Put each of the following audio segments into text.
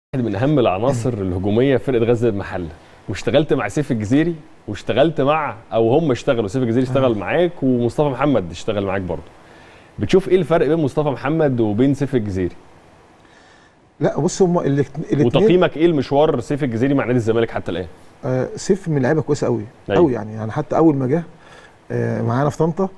واحد من اهم العناصر الهجوميه في فرقه غزل المحله واشتغلت مع سيف الجزيري واشتغلت مع او هم اشتغلوا سيف الجزيري اشتغل معاك ومصطفى محمد اشتغل معاك برضه بتشوف ايه الفرق بين مصطفى محمد وبين سيف الجزيري لا بص هم الاثنين وتقييمك ايه المشوار سيف الجزيري مع نادي الزمالك حتى الان آه سيف من لعيبه كويسه قوي أيوة. قوي يعني يعني حتى اول ما جه آه معانا في طنطا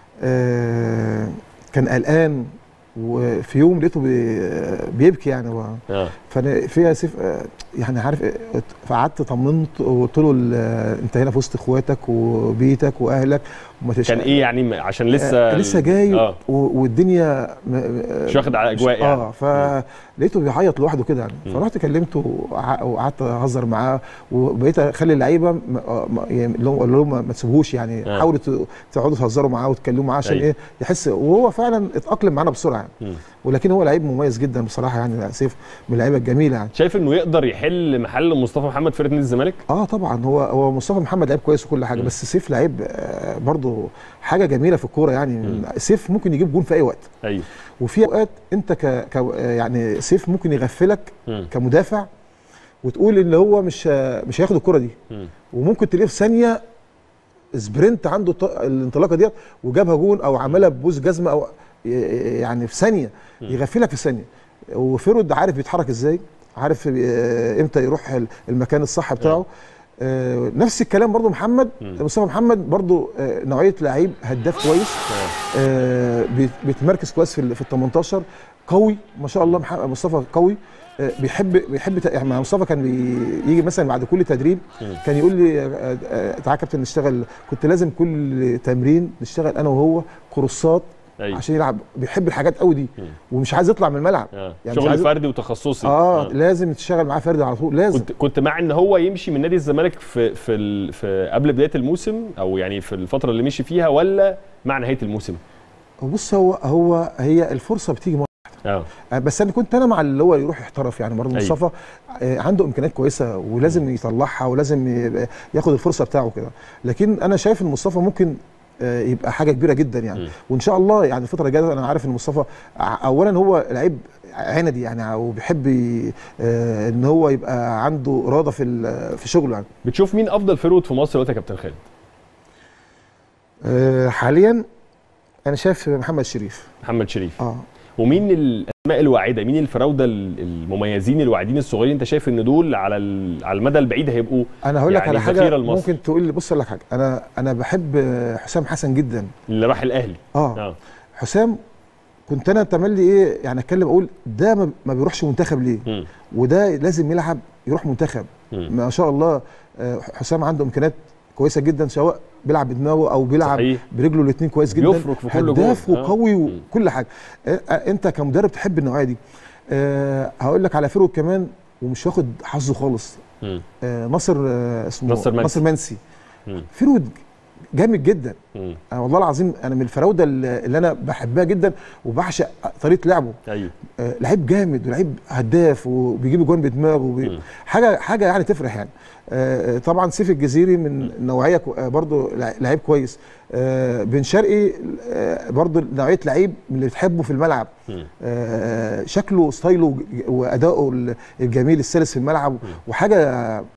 آه كان قلقان وفي يوم لقيته بي- بيبكي يعني هو اه فانا فيها سيف آه، يعني عارف آه، فقعدت طمنت وقلت له ال- آه، انت هنا في وسط اخواتك وبيتك واهلك وما تشغل كان ايه يعني عشان لسه آه لسه جاي اه و- والدنيا م- آه، مش واخد على اجواء يعني اه فلقيته بيعيط لوحده كده يعني مم. فرحت كلمته وع- وقعدت اهزر معاه وبقيت اخلي اللعيبه م- آه، م- يعني اللي هو- أقول لهم ما ما تسيبوهوش يعني آه. حاولوا ت- تقعدوا تهزروا معاه وتكلموا معاه عشان أيوة. ايه يحس وهو فعلا اتاقلم معانا بسرعه يعني مم. ولكن هو لعيب مميز جدا بصراحه يعني لا، سيف من اللعيبه الجميله يعني شايف انه يقدر يحل محل مصطفى محمد في فرقه نادي الزمالك اه طبعا هو هو مصطفى محمد لعيب كويس وكل حاجه مم. بس سيف لعيب آه برضه حاجه جميله في الكوره يعني مم. سيف ممكن يجيب جون في اي وقت ايوه وفي اوقات انت ك... ك... يعني سيف ممكن يغفلك مم. كمدافع وتقول ان هو مش مش هياخد الكره دي مم. وممكن تلاقيه في ثانيه سبرنت عنده الط- الانطلاقه ديت وجابها جون او عملها ببوز جزمه او ي- يعني في ثانيه مم. يغفلك في ثانيه وفيرود عارف بيتحرك ازاي عارف آه، امتى يروح ال- المكان الصح بتاعه آه، نفس الكلام برضو محمد مم. مصطفى محمد برضو آه، نوعيه لعيب هداف كويس آه. آه، بيت- بيتمركز كويس في ال في ال 18 قوي ما شاء الله محمد مصطفى قوي آه، بيحب بيحب ت- يعني مع مصطفى كان بيجي مثلا بعد كل تدريب مم. كان يقول لي آه، آه، تعالى يا كابتن نشتغل كنت لازم كل تمرين نشتغل انا وهو كروسات ايوه عشان يلعب بيحب الحاجات قوي دي مم. ومش عايز يطلع من الملعب آه. يعني مش شغل عايز- فردي وتخصصي اه لازم تشتغل معاه فردي على طول لازم كنت كنت مع ان هو يمشي من نادي الزمالك في في, ال... في قبل بدايه الموسم او يعني في الفتره اللي مشي فيها ولا مع نهايه الموسم بص هو هو هي الفرصه بتيجي مرة. اه آه، بس انا كنت انا مع اللي هو يروح يحترف يعني برضه أيوة. مصطفى آه، عنده امكانيات كويسه ولازم يطلعها ولازم يبقى- ياخد الفرصه بتاعه كده لكن انا شايف ان مصطفى ممكن آه، يبقى حاجه كبيره جدا يعني مم. وان شاء الله يعني الفتره الجايه انا عارف ان مصطفى ع- اولا هو لعيب عندي يعني وبيحب ي- آه، ان هو يبقى عنده اراده في ال- في شغله يعني بتشوف مين افضل فيرود في مصر دلوقتي يا كابتن خالد آه، حاليا انا شايف محمد شريف محمد شريف اه ومين الاسماء الواعده مين الفراوده ال- المميزين الواعدين الصغيرين انت شايف ان دول على ال- على المدى البعيد هيبقوا انا هقول لك يعني على حاجه ذخيرة لمصر. ممكن تقول لي بص اقول لك حاجه انا انا بحب آه، حسام حسن جدا اللي راح الاهلي اه اه حسام كنت انا تملي ايه يعني اتكلم اقول ده ما- ما بيروحش منتخب ليه مم. وده لازم يلعب يروح منتخب مم. ما شاء الله آه، حسام عنده امكانيات كويسه جدا سواء بيلعب بدماغه او بيلعب صحيح برجله الاثنين كويس جدا بيفرك في كل جول. هداف آه. وقوي مم. وكل حاجه آه، آه، انت كمدرب تحب النوعيه دي أه هقول لك على فيرو كمان ومش واخد حظه خالص مم. أه ناصر أه اسمه ناصر منسي. ناصر منسي مم. فيرو جامد جدا مم. انا والله العظيم انا من الفراوده اللي اللي انا بحبها جدا وبعشق طريقه لعبه ايوه آه، لعيب جامد ولعيب هداف وبيجيب اجوان بدماغه وبي... مم. حاجه حاجه يعني تفرح يعني آه، طبعا سيف الجزيري من نوعيه كو- آه، برضو لع- لعيب كويس آه، بن شرقي آه، برضو نوعيه لعيب من اللي بتحبه في الملعب مم. آه، شكله ستايله واداؤه الجميل السلس في الملعب وحاجه